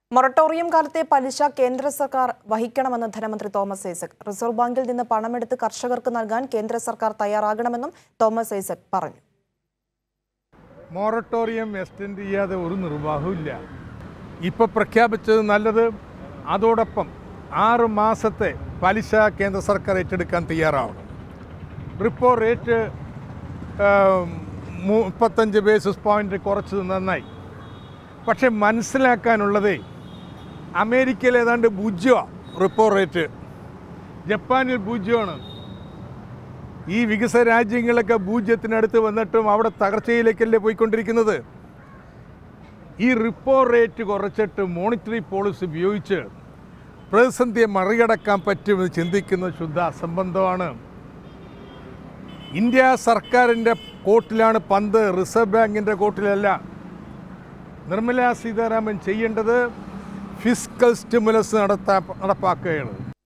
moratorium കാലത്തെ പലിശ കേന്ദ്ര സർക്കാർ വഹിക്കണമെന്ന് ധനമന്ത്രി തോമസ് ഐസക് റിസർവ് ബാങ്കിൽ നിന്ന് പണമെടുത്ത് കർഷകർക്ക് നൽകാൻ കേന്ദ്ര സർക്കാർ തയ്യാറാകണമെന്നും തോമസ് ഐസക് പറഞ്ഞു മൊറട്ടോറിയം എക്സ്റ്റെൻഡ് ചെയ്യാതെ ഒരു നിർവാഹമില്ല ഇപ്പോൾ പ്രഖ്യാപിച്ചത് നല്ലത് അതോടൊപ്പം ആറ് മാസത്തെ പലിശ കേന്ദ്ര സർക്കാർ ഏറ്റെടുക്കാൻ തയ്യാറാവണം റിപ്പോ റേറ്റ് മുപ്പത്തഞ്ച് ബേസിസ് പോയിന്റ് കുറച്ചത് നന്നായി പക്ഷെ മനസ്സിലാക്കാനുള്ളതേ അമേരിക്കയിൽ ഏതാണ്ട് പൂജ്യമാണ് റിപ്പോ റേറ്റ് ജപ്പാനിൽ പൂജ്യമാണ് ഈ വികസന രാജ്യങ്ങളൊക്കെ പൂജ്യത്തിനടുത്ത് വന്നിട്ടും അവിടെ തകർച്ചയിലേക്കല്ലേ പോയിക്കൊണ്ടിരിക്കുന്നത് ഈ റിപ്പോ റേറ്റ് കുറച്ചിട്ട് മോണിറ്ററി പോളിസി ഉപയോഗിച്ച് പ്രതിസന്ധിയെ മറികടക്കാൻ പറ്റുമെന്ന് ചിന്തിക്കുന്ന ശുദ്ധ അസംബന്ധമാണ് ഇന്ത്യ സർക്കാരിൻ്റെ കോട്ടിലാണ് പന്ത് റിസർവ് ബാങ്കിൻ്റെ കോട്ടിലല്ല നിർമ്മല സീതാരാമൻ ചെയ്യേണ്ടത് ഫിസിക്കൽ സ്റ്റിമുലസ് നടത്താ നടപ്പാക്കുകയാണ്